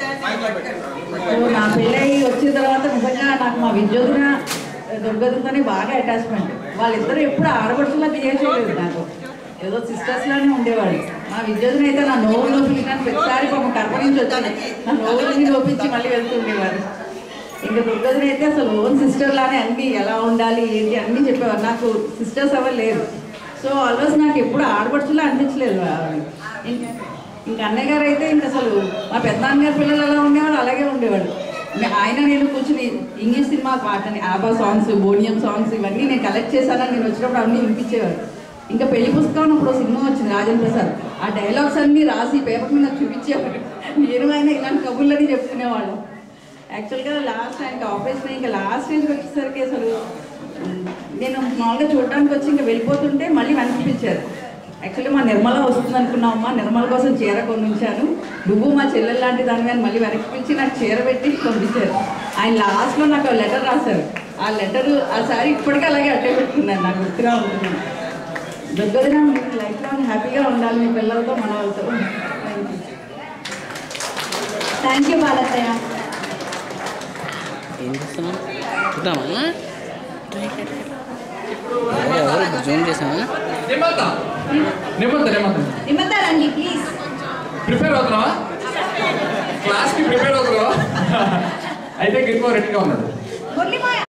So నా పెళ్ళయి వచ్చిన తర్వాత నిజంగా నాకు మా విద్యోధన దుర్గతతోనే బాగా అటాచ్మెంట్ వాళ్ళిద్దరూ ఎప్పుడు ఆడపడుతులా బిహేవ్ చేయలేదు నాకు ఏదో సిస్టర్స్ లానే ఉండేవాళ్ళు మా విద్యోధన అయితే నా నోవు నొప్పించడానికి ప్రతిసారి పాపం కర్మ నుంచి వచ్చాను నా నోవులన్నీ నొప్పించి మళ్ళీ వెళ్తుండేవారు ఇంకా దుర్గతన అయితే అసలు ఓన్ సిస్టర్ లానే అన్ని ఎలా ఉండాలి ఏంటి అన్నీ చెప్పేవారు నాకు సిస్టర్స్ ఎవరు లేరు సో ఆల్వేస్ నాకు ఎప్పుడు ఆడపడుచులా అనిపించలేదు ఆవిడ. ఇంక- ఇంకా అన్నయ్య గారు అయితే ఇంకా అసలు మా పెద్దనాన్నగారి పిల్లలు ఎలా ఉండేవాళ్ళు అలాగే ఉండేవాళ్ళు మే- ఆయన నేను కూర్చుని ఇంగ్లీష్ సినిమా పాటని ఆబా సాంగ్స్ బోనియం సాంగ్స్ ఇవన్నీ నేను కలెక్ట్ చేశానని నేను వచ్చినప్పుడు అన్నీ వినిపించేవారు ఇంకా పెళ్లి పుస్తకం అప్పుడు సినిమా వచ్చింది రాజేంద్ర ప్రసాద్ ఆ డైలాగ్స్ అన్నీ రాసి పేపర్ మీద చూపించేవారు నేను ఆయన ఇలాంటి కబుర్లని చెప్పుకునేవాళ్ళం యాక్చువల్గా లాస్ట్ ఆయనకి ఆపరేషన్ ఇంకా లాస్ట్ స్టేజ్కి వచ్చేసరికి అసలు ఉమ్, నేను మామూలుగా చూడడానికి వచ్చి ఇంకా వెళ్ళిపోతుంటే మళ్ళీ వెనక్కిపించారు యాక్చువల్లీ మా నిర్మల వస్తుంది అనుకున్నామమ్మా నిర్మల కోసం చీర కొనించాను నువ్వు మా చెల్లెలు లాంటి దాని మీద మళ్ళీ వెనక్కి పిలిచి నాకు చీర పెట్టి పంపించారు ఆయన లాస్ట్లో నాకు లెటర్ రాశారు ఆ లెటర్ ఆ సారీ ఇప్పటికీ అలాగే అట్టే పెట్టుకున్నాను నాకు గుర్తుగా ఉంటుంది దుర్గదిన మీకు లైఫ్ లాంగ్ హ్యాపీగా ఉండాలి మీ పిల్లలతో మన వాళ్ళతో థ్యాంక్ యూ బాలత్తయ్య ఏం చేస్తున్నాం చూద్దామా ఎవరు జూమ్ చేసామా నిమ్మత నిమ్మత నిమ్మత నిమ్మతారండి ప్లీజ్ ప్రిపేర్ అవుతున్నావా క్లాస్కి ప్రిపేర్ అవుతున్నావా అయితే గిట్కో రెడీగా ఉన్నాడు మురళి